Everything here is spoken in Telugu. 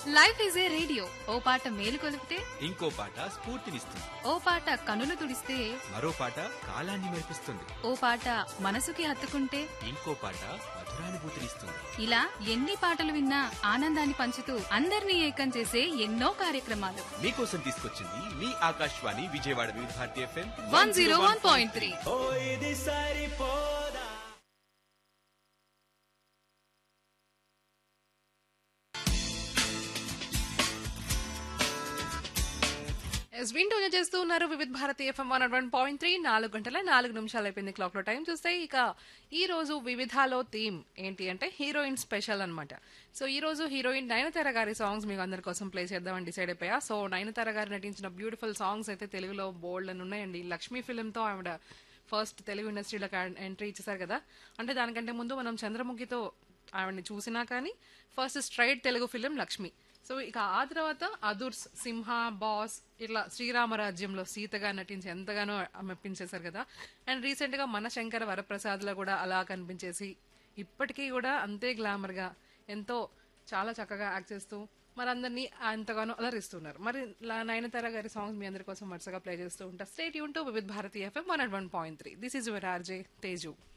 లైఫ్ ఈజ్ ఏ రేడియో ఓ పాట మేలు కొలిపితే ఇంకో పాట స్ఫూర్తినిస్తుంది ఓ పాట కనులు తుడిస్తే మరో పాట కాలాన్ని మెరిపిస్తుంది ఓ పాట మనసుకి హత్తుకుంటే ఇంకో పాట మధురానుభూతినిస్తుంది ఇలా ఎన్ని పాటలు విన్నా ఆనందాన్ని పంచుతూ అందరినీ ఏకం చేసే ఎన్నో కార్యక్రమాలు మీకోసం తీసుకొచ్చింది మీ Akashvani Vijayawada Vividh Bharati FM one zero one point three ఎస్ వింటూనే చేస్తూ ఉన్నారు Vividh Bharati FM one one point three నాలుగు గంటల నాలుగు నిమిషాలు అయిపోయింది క్లాక్ లో టైం చూస్తే ఇక ఈ రోజు వివిధాలో థీమ్ ఏంటి అంటే హీరోయిన్ స్పెషల్ అన్నమాట సో ఈ రోజు హీరోయిన్ నయనతార గారి సాంగ్స్ మీకు అందరి కోసం ప్లే చేద్దామని డిసైడ్ అయిపోయా సో నయనతార గారు నటించిన బ్యూటిఫుల్ సాంగ్స్ అయితే తెలుగులో బోల్డ్ అని ఉన్నాయండి లక్ష్మీ ఫిలిం తో ఆవిడ ఫస్ట్ తెలుగు ఇండస్ట్రీలోకి ఎంట్రీ ఇచ్చేసారు కదా అంటే దానికంటే ముందు మనం చంద్రముఖితో ఆవిడని చూసినా కానీ first straight Telugu film Lakshmi so ఇక ఆ తర్వాత అదుర్స్ సింహ బాస్ ఇట్లా శ్రీరామరాజ్యంలో సీతగా నటించి ఎంతగానో మెప్పించేశారు కదా అండ్ రీసెంట్ గా మన శంకర వరప్రసాద్లో కూడా అలా కనిపించేసి ఇప్పటికీ కూడా అంతే గ్లామర్ గా ఎంతో చాలా చక్కగా యాక్ట్ చేస్తూ మరి అందరినీ ఎంతగానో అలరిస్తున్నారు మరి లా- నయనతార గారి సాంగ్స్ మీ అందరి కోసం వరుసగా ప్లే చేస్తూ ఉంటా స్టేట్ యూన్ to Vividh Bharati FM one and one point three this is your RJ Teju